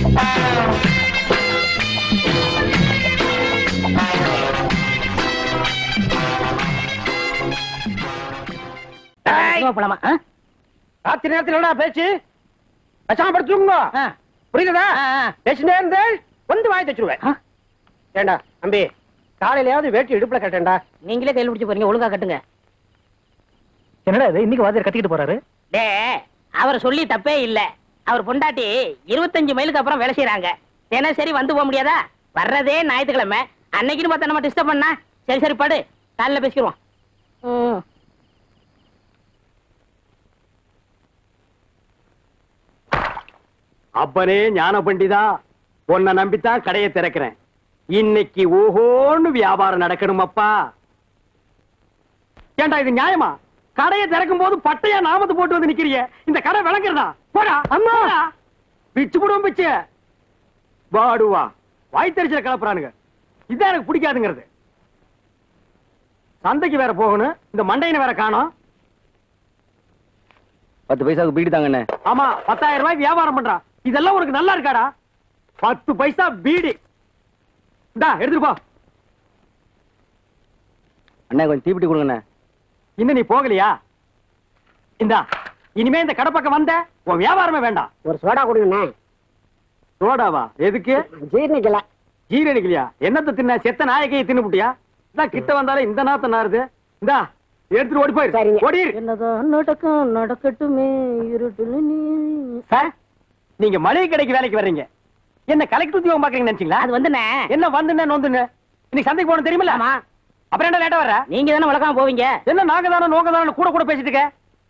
போலாமா ஆ? ராத்திரி நேரத்துல என்னடா பேச்சு பேசாம படுத்துருங்க ஆ. புரியுதா ஆ, ஆ. பேசிட்டே இருந்து வந்து வாய் தச்சுருவேன் ஆ? ஏண்டா தம்பி காலையிலயாவது வேட்டி இடுப்புல கட்டேன்டா நீங்களே கையில் பிடிச்சு போறீங்க ஒழுங்கா கட்டுங்க என்னடா இது இன்னைக்கு வாத்தியார் கத்திக்கிட்டு போறாரு டே அவர் சொல்லி தப்பே இல்ல அவர் பொண்டாட்டி இருபத்தஞ்சு மைலுக்கு அப்புறம் வேலை செய்யறாங்க தினசரி வந்து போக முடியாதா வர்றதே ஞாயிற்றுக்கிழமை அன்னைக்குன்னு பார்த்தா நம்ம டிஸ்டர்ப் பண்ணா சரி சரி படு காலைல பேசிக்கிறோம் ம். அப்பனே ஞான பண்டிதா உன்னை நம்பித்தான் கடையை திறக்கிறேன் இன்னைக்கு ஓஹோன்னு வியாபாரம் நடக்கணும் அப்பா ஏண்டா இது நியாயமா கடையை திறக்கும் போது பட்டையா நாமத்து போட்டு வந்து நிக்கிறிய இந்த கடை விளங்குறதா போடா அம்மா பிச்சு போடுவோம் பிச்சு வாடுவா வாய் தெரிச்சல கலப்புறானுங்க இதான் எனக்கு பிடிக்காதுங்கிறது சந்தைக்கு வேற போகணும் இந்த மண்டையின வேற காணோம் பத்து பைசாவுக்கு பீடி தாங்கண்ணே ஆமா பத்தாயிரம் ரூபாய் வியாபாரம் பண்றான் இதெல்லாம் உனக்கு நல்லா இருக்காடா பத்து பைசா பீடி இந்தா எடுத்துட்டு போ அண்ணே கொஞ்சம் தீப்பிட்டி கொடுங்கண்ணே இன்னும் நீ போகலையா இந்தா இனிமே இந்த கடை பக்கம் வந்த உன் வியாபாரமே வேண்டாம் ஒரு சோடா கொடுங்கண்ணே சோடாவா எதுக்கு ஜீர்ணிக்கல ஜீரணிக்கலையா என்னத்த தின்ன செத்த நாயக்கையை தின்னுபுட்டியா இந்தா கிட்ட வந்தாலே இந்த நாத்த நாருது இந்தா எடுத்துட்டு ஓடி போயிரு சரிங்க. ஓடிரு என்னதான் நடக்கும் நடக்கட்டுமே இருட்டுல நீ சார் நீங்க மளிகை கடைக்கு வேலைக்கு வர்றீங்க என்ன கலெக்டர் உத்தியோகம் பாக்குறீங்கன்னு நினைச்சீங்களா அது வந்துண்ணே என்ன வந்துன்னு நோந்துன்னு இன்னைக்கு சந்தைக்கு போகணும் தெரியுமில்ல ஆமா அப்புறம் என்ன லேட்டா வர்ற நீங்க தானே வழக்கமா போவீங்க என்ன நாங்க தானே நோக்க தானே கூட கூட பேசிட்டு இருக்க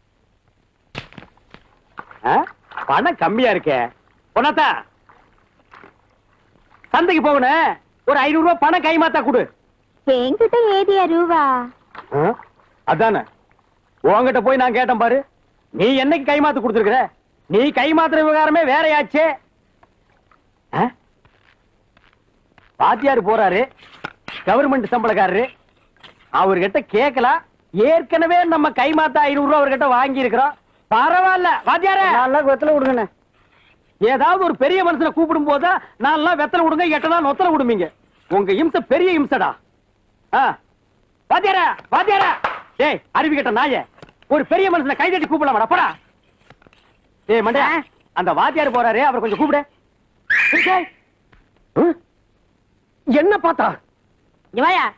ஆ? பணம் கம்மியா இருக்கே பொண்ணாத்தா சந்தைக்கு போகணும் ஒரு ஐநூறு ரூபாய் பணம் கைமாத்தா கொடு என்கிட்ட ஏதியா ரூவா ஆ? அதானே உன்கிட்ட போய் நான் கேட்டேன் பாரு நீ என்னைக்கு கைமாத்து கொடுத்துருக்குற நீ கைமாத்துற விவகாரமே வேறையாச்சே ஆ? வாத்தியார் போறாரு கவர்மெண்ட் சம்பளக்காரரு அவர்கிட்ட கேட்கலாம் ஏற்கனவே நம்ம கைமாத்த ஐநூறு ரூபாய் அவர்கிட்ட வாங்கி இருக்கிறோம் பரவாயில்ல வாத்தியார நல்லா வெத்தல கொடுங்கண்ணே ஏதாவது ஒரு பெரிய மனுஷனை கூப்பிடும் போதா நான்லாம் வெத்தலை விடுங்க எட்டனா நொத்தலை விடுவீங்க உங்க இம்சை பெரிய இம்சடா ஆ. வாத்தியார வாத்தியார டேய் அறிவி கேட்ட நாயே ஒரு பெரிய மனுஷனை கை தட்டி கூப்பிடலாமாடா போடா டேய் மண்டே அந்த வாத்தியார் போறாரு அவர் கொஞ்சம் கூப்பிடு டேய். ம்? என்ன பார்த்தா இங்க வாயா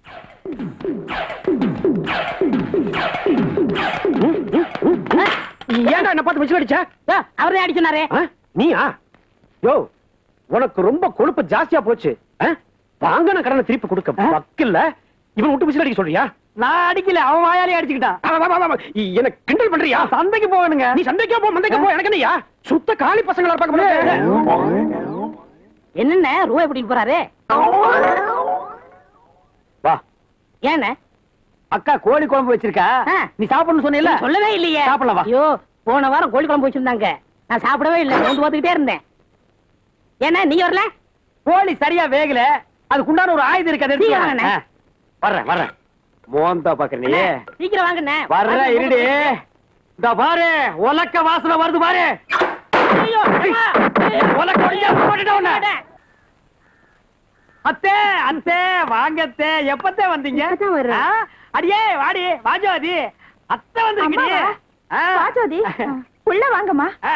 ஏன்டா என்ன பார்த்து வச்சு அடிச்ச யோ, அவர்தான் அடி சொன்னாரு ஆ? நீயா யோ உனக்கு ரொம்ப கொழுப்பு ஜாஸ்தியா போச்சு ஆ? வாங்கின கடனை திருப்பி கொடுக்க வக்கில்ல இவன் விட்டு பிசில் அடிக்க சொல்றியா நான் அடிக்கல அவன் வாயாலே அடிச்சுக்கிட்டான் எனக்கு கிண்டல் பண்றியா சந்தைக்கு போகணுங்க நீ சந்தைக்கே போ மந்தைக்கே போ எனக்கு என்னய்யா சுத்த காலி பசங்களா பார்க்க முடியாது என்னென்ன ரூபாய் எப்படி போறாரு வா ஏண்ணே அக்கா கோழி குழம்பு வச்சிருக்கா ஆ. நீ சாப்பிடணும்னு சொன்னீல்ல சொல்லவே இல்லையே சாப்பிடலாம் வா. ஐயோ போன வாரம் கோழி குழம்பு வச்சிருந்தாங்க நான் சாப்பிடவே இல்லை வந்து பார்த்துக்கிட்டே இருந்தேன் ஏன்னா நீ வரல கோழி சரியா வேகல அதுக்குண்டான ஒரு ஆயுதம் இருக்கு அதை எடுத்து சீக்கிரம் வா. வாங்கண்ணே. ஆ. வர்றேன் வர்றேன் மோந்தா பாக்குற நீ சீக்கிரம் வாங்கண்ணே வர்ற இருடி இந்த பாரு உலக்க வாசனை வருது பாரு ஐயோ, அம்மா. உலக்க ஒடிஞ்சா போட்டுட்டேன் உன்னை. அத்தே அத்தே வாங்க அத்தே எப்பத்தே வந்தீங்க இப்பதான் வர்றேன். ஆ? அடியே வாடி வாஜாதி அத்தை வந்திருக்கீங்க அம்மாவா? பாஜோதி உள்ள வாங்கம்மா ஆ,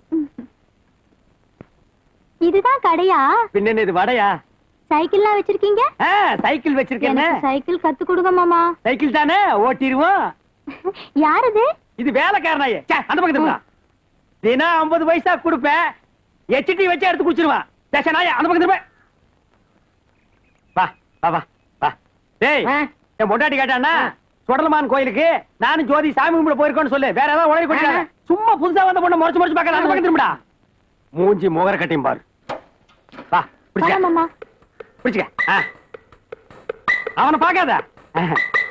இதுதான் கடையா பின்ன என்ன இது வடையா சைக்கிள்லாம் வச்சிருக்கீங்க ஆ, சைக்கிள் வச்சிருக்கேன் எனக்கு சைக்கிள் கத்து கொடுங்க மாமா சைக்கிள் தானே ஓட்டிடுவோம் யார் இது இது வேலைக்காரனாயே ச்சே, அந்த பக்கத்துல போடா. தினம் ஐம்பது பைசா கொடுப்பேன் எச்டி வச்சு எடுத்து குடிச்சிருவான் தேச நாயே அந்த பக்கத்துல போய் வா வா வா வா டேய் ஆ. என் பொண்டாட்டி கேட்டான்னா சுடலமான் கோயிலுக்கு நானும் ஜோதி சாமி கும்பிட போயிருக்கோன்னு சொல்லு வேற ஏதாவது உடனே கொண்டு ஆ. சும்மா புதுசா வந்த பொண்ணு முறைச்சு முறைச்சு பார்க்கல அந்த பக்கம் திரும்படா மூஞ்சி முகர கட்டியும் பாரு வா வாங்க பிடிச்ச மாமா பிடிச்சுக்க ஆ. அவனை பார்க்காத ஆ.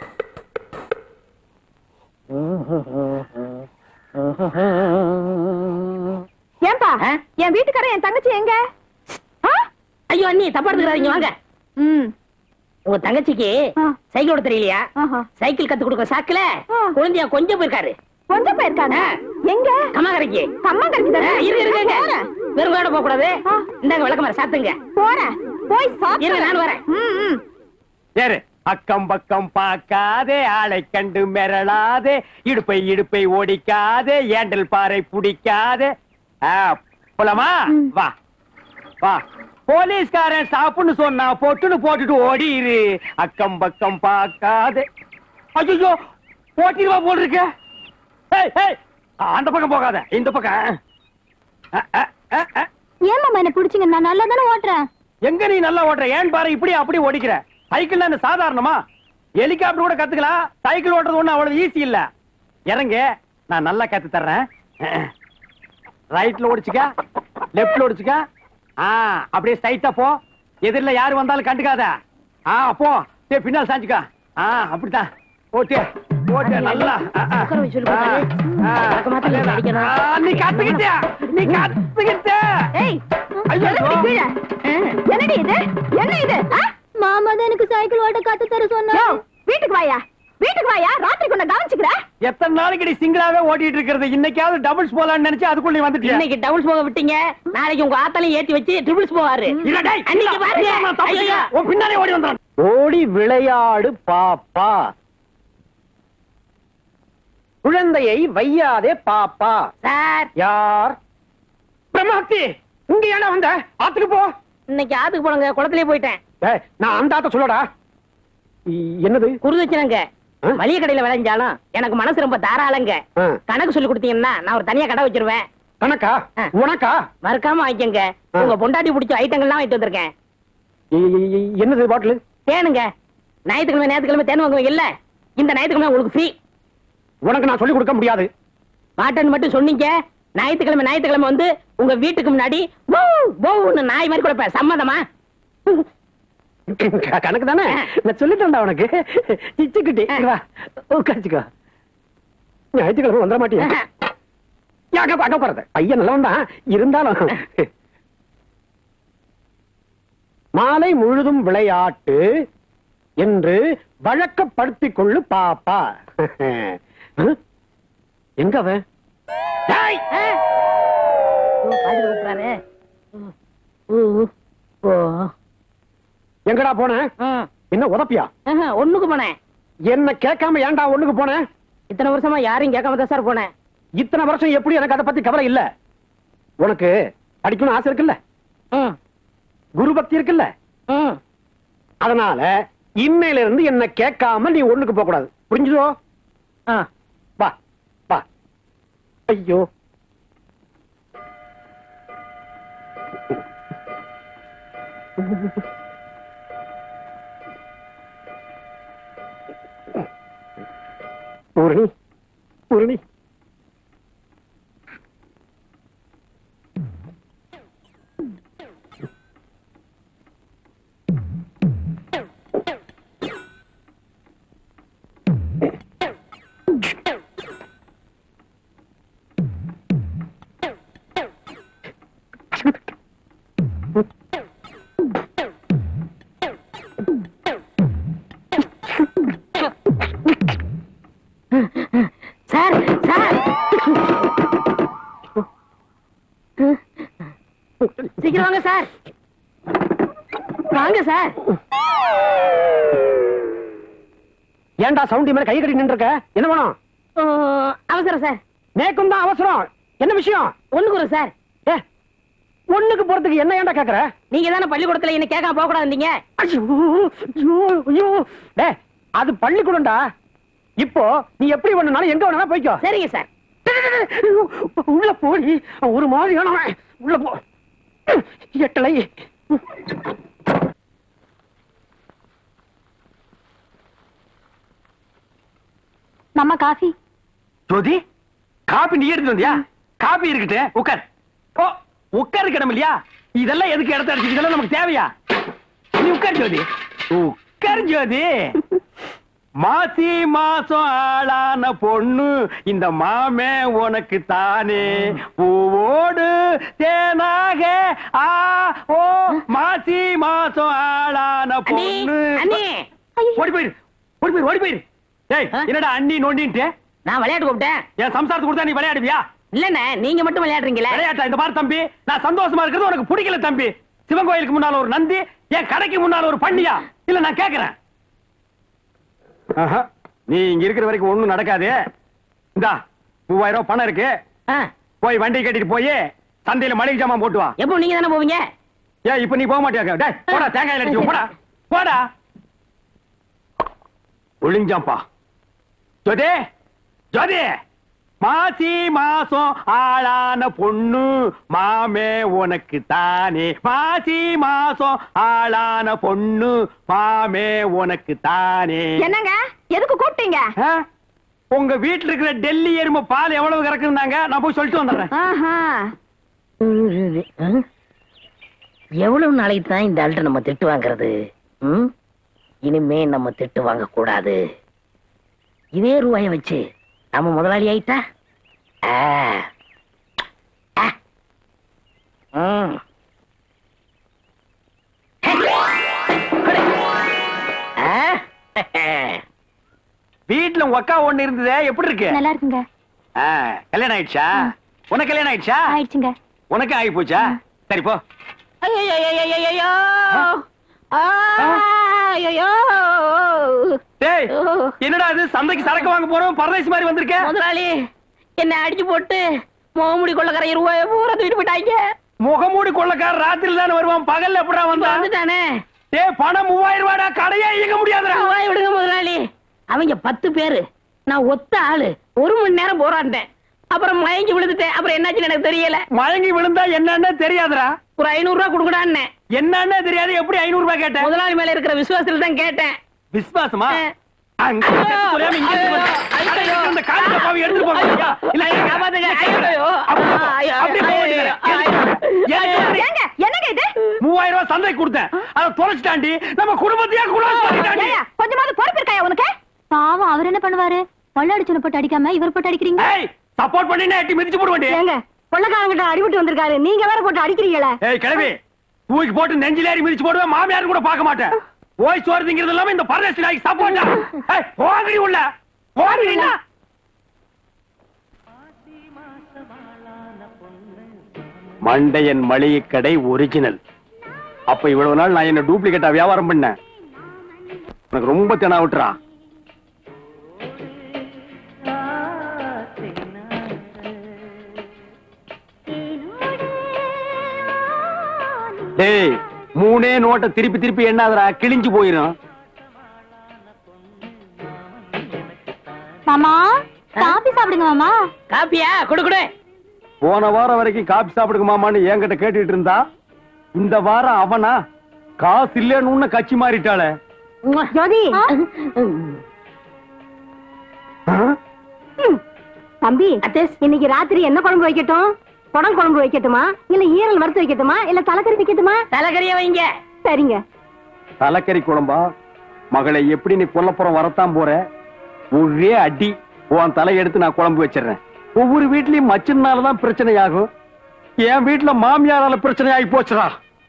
ஏன்பா ஆ? என் வீட்டுக்காரன் என் தங்கச்சி எங்க ஆ? ஐயோ அண்ணி தப்பா எடுத்துக்கிறாதீங்க வாங்க ம் உங்க தங்கச்சிக்கு ஆ. சைக்கிள் ஓட தெரியலையா ஆஹா. சைக்கிள் கத்து கொடுக்க சாக்குல ஆ. குழந்தையா கொஞ்சம் போயிருக்காரு கொஞ்சம் போயிருக்காங்க ஆ. எங்க கம்மாக்கரைக்கு கம்மா ஆ, இரு, இரு, இரு. கிடைக்குது வெறுங்கோட போக கூடாது இந்தாங்க விளக்கமாற சாத்துங்க போறேன் போய் சாப்பிடு இருங்க நான் வரேன் ம், ம். ஏறு அக்கம் பக்கம் பார்க்காதே ஆளை கண்டு மிரளாதே இடுப்பை இடுப்பை ஓடிக்காதே ஏண்டல் பாறை பிடிக்காதே ஆ, போலாமா வா வா போலீஸ்காரன் சாப்புன்னு சொன்னா பொட்டுன்னு போட்டுட்டு ஓடிரு அக்கம் பக்கம் பார்க்காதே ஐயோ போட்டிருவா போல் இருக்க ஏய், ஏய், அந்த பக்கம் போகாத இந்த பக்கம் அ, அ, அ, அ. ஏன் மாமா என்ன பிடிச்சிங்க நான் நல்லா தானே ஓட்டுறேன் எங்க நீ நல்லா ஓட்டுற ஏன் பாரு இப்படி அப்படி ஓடிக்கிற சைக்கிள் என்ன சாதாரணமா ஹெலிகாப்டர் கூட கத்துக்கலாம் சைக்கிள் ஓட்டுறது ஒண்ணு அவ்வளவு ஈஸி இல்ல இறங்க நான் நல்லா கத்து தர்றேன் ரைட்ல ஓடிச்சுக்க லெப்ட்ல ஓடிச்சுக்க ஆ அப்படியே ஸ்ட்ரைட்டா போ எதிரில யாரு வந்தாலும் கண்டுக்காத ஆ போ டேய் பின்னால் சாஞ்சுக்க ஆ அப்படித்தான் ஓட்டு ஓட்டு நல்லா ஆ, ஆ. உட்கார வச்சு சொல்லி கொடுத்தாரு. ஆ, ஆ. வழக்கமா தான் நீங்க அடிக்கணும். ஆ, நீ கத்துக்கிட்ட நீ கத்துக்கிட்ட ஏய் ஐயோ. என்னடி கீழே? என்னடி இது என்ன இது மாமா தான் எனக்கு சைக்கிள் ஓட்ட கத்து தர சொன்னா வீட்டுக்கு வாயா வீட்டுக்கு வாயா ராத்திரி கொண்ட கவனிச்சுக்கிற எத்தனை நாளைக்கு நீ சிங்கிளாவே ஓட்டிட்டு இருக்கிறது இன்னைக்காவது டபுள்ஸ் போலாம்னு நினைச்சு அதுக்குள்ள நீ வந்துட்டியா இன்னைக்கு டபுள்ஸ் போக விட்டீங்க நாளைக்கு உங்க ஆத்தாலையும் ஏத்தி வச்சு ட்ரிபிள்ஸ் போவாரு இல்ல, டேய், அன்னைக்கு இல்ல, பாருங்க. இல்ல, நான் தப்பு ஐயோ. செய்யல. உன் பின்னாலே ஓடி வந்தான் ஓடி விளையாடு பாப்பா குழந்தையை வையாதே பாப்பா சார் யார் பிரம்மாத்தி இங்க ஏடா வந்த ஆத்துக்கு போ இன்னைக்கு ஆத்துக்கு போனங்க குளத்திலே போயிட்டேன் ஏய், நான் அந்த ஆத்த சொல்லடா இ- என்னது குருதட்சணங்க ஆ? மளிகை கடையில விளைஞ்சாலும் எனக்கு மனசு ரொம்ப தாராளங்க ஆ, கணக்கு சொல்லி கொடுத்தீங்கன்னா நான் ஒரு தனியா கடை வச்சிருவேன் கணக்கா ஆ. உனக்கா மறக்காம வாங்கிக்கங்க ஆ. உங்க பொண்டாட்டி பிடிச்ச ஐட்டங்கள்லாம் வாங்கிட்டு வந்திருக்கேன் இ- இ- இ- என்னது பாட்டில் தேனுங்க ஞாயிற்றுக்கிழமை ஞாயிற்றுக்கிழமை தேன் வாங்குவீங்க இல்ல இந்த ஞாயிற்றுக்கிழமை உங்களுக்கு ஃப்ரீ உனக்கு நான் சொல்லி கொடுக்க முடியாது மாட்டேன்னு மட்டும் சொன்னீங்க ஞாயிற்றுக்கிழமை ஞாயிற்றுக்கிழமை வந்து உங்க வீட்டுக்கு முன்னாடி வௌ, வௌன்னு நாய் மாதிரி கொடுப்பேன் சம்மதமா க- கணக்கு தானே நான் சொல்லிட்டேன்டா உனக்கு சிச்சுக்கிட்டி ஆ. வா உட்காந்துக்கோ ஞாயிற்றுக்கிழமை வந்துட மாட்டியா அங்க அங்க போறது பையன் நல்லவன் தான் இருந்தாலும் மாலை முழுதும் விளையாட்டு என்று வழக்கப்படுத்திக் கொள்ளு பாப்பா ஹம்? எங்க அவன் டேய்! ஓ, பாதியில கூப்பிடுறாரு. ஓ, ஓ, ஓ. எங்கடா போன ம். என்ன உதப்பியா ஆஹா, ஒண்ணுக்கு போனேன் என்ன கேட்காம ஏன்டா ஒண்ணுக்கு போன இத்தனை வருஷமா யாரையும் கேட்காம தான் சார் போனேன் இத்தனை வருஷம் எப்படி எனக்கு அதை பத்தி கவலை இல்ல உனக்கு படிக்கணும் ஆசை இருக்குல்ல ம், குரு பக்தி இருக்குல்ல ம். அதனால இன்னையில இருந்து என்ன கேட்காம நீ ஒண்ணுக்கு போக கூடாது புரிஞ்சுதோ ஆ. வா வா ஐயோ பூரணி பூரணி சார் சார் சீக்கிரம் வாங்க சார் வாங்க சார் ஏன்டா சவுண்டி மேல கை கட்டி நின்று இருக்க என்ன வேணும் ஓ, அவசரம் சார் நேக்கும் தான் அவசரம் என்ன விஷயம் ஒண்ணுக்கு ஒரு சார் ஏ ஒண்ணுக்கு போறதுக்கு என்ன ஏன்டா கேக்குற நீங்க தானே பள்ளிக்கூடத்துல என்ன கேட்காம போக கூடாதுங்க ஐயோ ஐயோ ஐயோ டேய் அது பள்ளிக்கூடம்டா இப்போ நீ எப்படி வேணும்னாலும் எங்க வேணாலும் போய்க்கோ சரிங்க சார் டேய், டேய், டேய், உள்ள போடி ஒரு மாதிரி வேணாம் உள்ள போ எட்டலை மாமா காஃபி ஜோதி காபி நீ எடுத்து வந்தியா காபி இருக்கட்டு உட்கார் ஓ உட்கார் கிடம் இல்லையா இதெல்லாம் எதுக்கு இடத்த அடிச்சு இதெல்லாம் நமக்கு தேவையா நீ உட்கார் ஜோதி உட்கார் ஜோதி மாசி மாசம் ஆளான பொண்ணு இந்த மாமே உனக்கு தானே பூவோடு தேனாக ஆ ஓ மாசி மாசம் ஆளான அண்ணி பொண்ணு அண்ணி ஓடி போயிரு ஓடி போயிரு ஓடி போயிரு டேய் ஆ? என்னடா அண்ணி நோண்டின்ட்டு நான் விளையாட்டு கூப்பிட்டேன் என் சம்சாரத்துக்கு கொடுத்தா நீ விளையாடுவியா இல்லண்ணே நீங்க மட்டும் விளையாடுறீங்களே விளையாட்டா இந்த மாதிரி தம்பி நான் சந்தோஷமா இருக்கிறது உனக்கு பிடிக்கல தம்பி சிவன் கோயிலுக்கு முன்னால ஒரு நந்தி என் கடைக்கு முன்னால ஒரு பண்ணியா இல்ல நான் கேக்குறேன் ஆஹா, நீ இங்க இருக்கிற வரைக்கும் ஒண்ணும் நடக்காது இந்தா மூவாயிரம் ரூபாய் பணம் இருக்கு ஆ, போய் வண்டி கட்டிட்டு போய் சந்தையில மளிகை ஜாமான் போட்டு வா எப்போ நீங்க தானே போவீங்க ஏன் இப்ப நீ போக மாட்டியா டேய் போடா தேங்காய் அடிச்சு போடா போடா ஒளிஞ்சாம்பா ஜோதி ஜோதி மாசி மாசம் ஆளான பொண்ணு மாமே உனக்கு தானே மாசி மாசம் ஆளான பொண்ணு மாமே உனக்கு தானே என்னங்க எதுக்கு கூப்பிட்டீங்க ஆ? உங்க வீட்டுல இருக்கிற டெல்லி எருமை பால் எவ்வளவு கறக்குறாங்க நான் போய் சொல்லிட்டு வந்துடுறேன் ஆஹா எவ்வளவு நாளைக்கு தான் இந்த ஆள்கிட்ட நம்ம திட்டு வாங்குறது ம்? இனிமே நம்ம திட்டு வாங்க கூடாது இதே ரூபாய வச்சு நம்ம முதலாளி ஆயிட்டா ஆ. ஆ. ம். ஆ. வீட்டுல உங்க அக்கா ஒண்ணு இருந்ததே எப்படி இருக்கு நல்லா இருக்குங்க ஆ, கல்யாணம் ஆயிடுச்சா உனக்கு கல்யாணம் ஆயிடுச்சா ஆயிடுச்சுங்க உனக்கு ஆகி போச்சா சரி போ ஐயையையையையோ. ஆ, ஐயையோ. டேய் என்னடா இது சந்தைக்கு சரக்கு வாங்க போறோம் பரதேசி மாதிரி வந்திருக்க முதலாளி என்ன அடிச்சு போட்டு முகமுடி கொள்ளக்கார ரூபாய பூரா தூக்கிட்டு போயிட்டாங்க முகமூடி கொள்ளக்கார ராத்திரி தானே வருவான் பகல்ல எப்படா இப்ப வந்தா வந்துட்டானே டேய் பணம் மூவாயிரம் ரூபாடா கடையே இயங்க முடியாதுடா ரூபாய் விடுங்க முதலாளி அவங்க பத்து பேரு நான் ஒத்த ஆளு ஒரு மணி நேரம் போராண்டேன் அப்புறம் மயங்கி விழுந்துட்டேன் அப்புறம் என்னாச்சுன்னு எனக்கு தெரியல மயங்கி விழுந்தா என்னன்னு தெரியாதுடா ஒரு ஐநூறு ரூபாய் கொடுக்கடான்னு என்னன்னு தெரியாது எப்படி ஐநூறு ரூபாய் கேட்டேன் முதலாளி மேல இருக்கிற விசுவாசத்துல தான் கேட்டேன் விசுவாசமா ஆ. அங்க ஐயோ, செத்து தொலையாம இங்க ஐயோ, வந்து- ஐயோ. அட, இந்த காலி டப்பாவை எடுத்துட்டு போங்க ஐயா. இல்ல, ஐயோ, காப்பாத்துங்க. ஐயோ, அப்படியே போ. ஐயோ, அப்படியே போக ஐயோ, வேண்டியது. ஐயோ, ஏன் இப்படி? ஏங்க என்னங்க இது மூவாயிரம் ரூபாய் சந்தைக்கு கொடுத்தேன் அதை தொலைச்சிட்டாண்டி நம்ம குடும்பத்தையே குலாஸ் பண்ணிட்டாண்டி ஏங்க, கொஞ்சமாவது பொறுப்பு இருக்காயா உனக்கு பாவம் அவர் என்ன பண்ணுவாரு கொள்ளடிச்சன போட்டு அடிக்காம இவர் போட்டு அடிக்கிறீங்க ஏய் சப்போர்ட் பண்ணி எட்டி மிதிச்சு போடுவேண்டி ஏங்க கொள்ளக்காரங்கிட்ட அடிபட்டு வந்திருக்காரு நீங்க வேற போட்டு அடிக்கிறீங்களே ஏய் கிளவி தூக்கி போட்டு நெஞ்சில ஏறி மிதிச்சு போடுவேன் மாமியார் கூட பார்க்க மாட்டேன் ஓய் சோறுங்கிறது இல்லாம இந்த பரதேசி நாய்க்கு சப்போர்ட்டா ஏய் போங்கடி உள்ள போங்கடினா மண்டையன் மளிகை கடை ஒரிஜினல் அப்ப இவ்வளவு நாள் நான் என்ன டூப்ளிகேட்டா வியாபாரம் பண்ணேன் உனக்கு ரொம்ப தெனா விட்டுறா டேய் மூணே நோட்டை திருப்பி திருப்பி எண்ணாதடா கிழிஞ்சு போயிரும் மாமா காபி சாப்பிடுங்க மாமா காப்பியா கொடு கொடு போன வாரம் வரைக்கும் காபி சாப்பிடுங்க மாமான்னு என்கிட்ட கேட்டுட்டு இருந்தா இந்த வாரம் அவனா காசு இல்லன்னு கட்சி மாறிட்டாளே ஜோதி ஆ? தம்பி இன்னைக்கு ராத்திரி என்ன குழம்பு வைக்கட்டும் குடம் குழம்பு வைக்கட்டுமா இல்ல ஈரல் வறுத்து வைக்கட்டுமா இல்ல தலைக்கறி வைக்கட்டுமா தலைக்கறிய வைங்க சரிங்க தலைக்கறி குழம்பா மகளை எப்படி நீ கொல்லப்புறம் வரத்தான் போற ஒரே அடி உன் தலை எடுத்து நான் குழம்பு வச்சிடுறேன் ஒவ்வொரு வீட்லயும் மச்சனாலதான் பிரச்சனை ஆகும் என் வீட்டுல மாமியாரால பிரச்சனை ஆகி போச்சுடா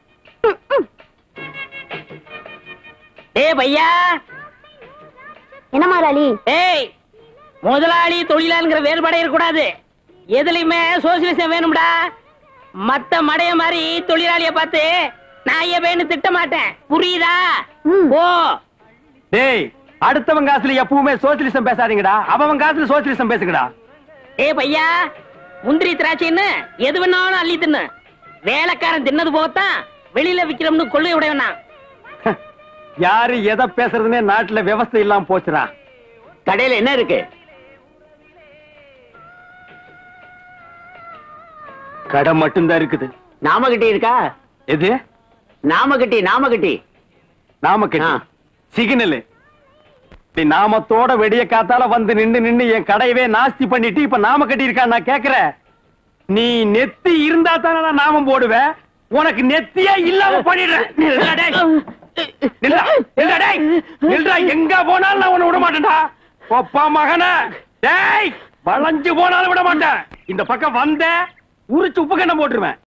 ஏய் பையா என்ன முதலாளி ஏய் முதலாளி தொழிலாளிங்கிற வேறுபாடே இருக்கக்கூடாது எதுலயுமே சோசியலிசம் வேணும்டா மத்த மடைய மாதிரி தொழிலாளிய பார்த்து நான் ஏன் வேணும் திட்ட மாட்டேன் புரியுதா ஓ டேய் அடுத்தவன் காசுல எப்பவுமே சோசியலிசம் பேசாதீங்கடா அவன் காசுல சோசியலிசம் பேசுங்கடா ஏய் பையா முந்திரி திராட்சைன்னு எது வேணாலும் அள்ளி தின்னு வேலைக்காரன் தின்னது போகத்தான் வெளியில விக்கிறோம்னு கொள்ளை உடையவனா யாரு எதை பேசுறதுன்னே நாட்டுல விவசாய இல்லாம போச்சுடா கடையில என்ன இருக்கு கடை மட்டும்தான் இருக்குது நாமகட்டி இருக்கா எது நாமகட்டி நாமகட்டி நாம ஆ. சிக்னல் நாமத்தோட வெடிய காத்தால வந்து நின்னு நின்னு என் கடையவே நாஸ்தி பண்ணிட்டு இப்ப நாம கட்டி இருக்கா நான் கேக்குறேன் நீ நெத்தி இருந்தா தானே நான் நாமம் போடுவேன் உனக்கு நெத்தியே இல்லாம பண்ணிடுறேன் நில்லுடா டேய். நில்லுடா, நில்லுடா டேய். நில்லுடா, எங்க போனாலும் நான் உன்னை விட மாட்டேன்டா ஒப்பா மகன டேய் வளைஞ்சு போனாலும் விட மாட்டேன் இந்த பக்கம் வந்த உரிச்சு உப்பு கண்ணம் போட்டுருவேன்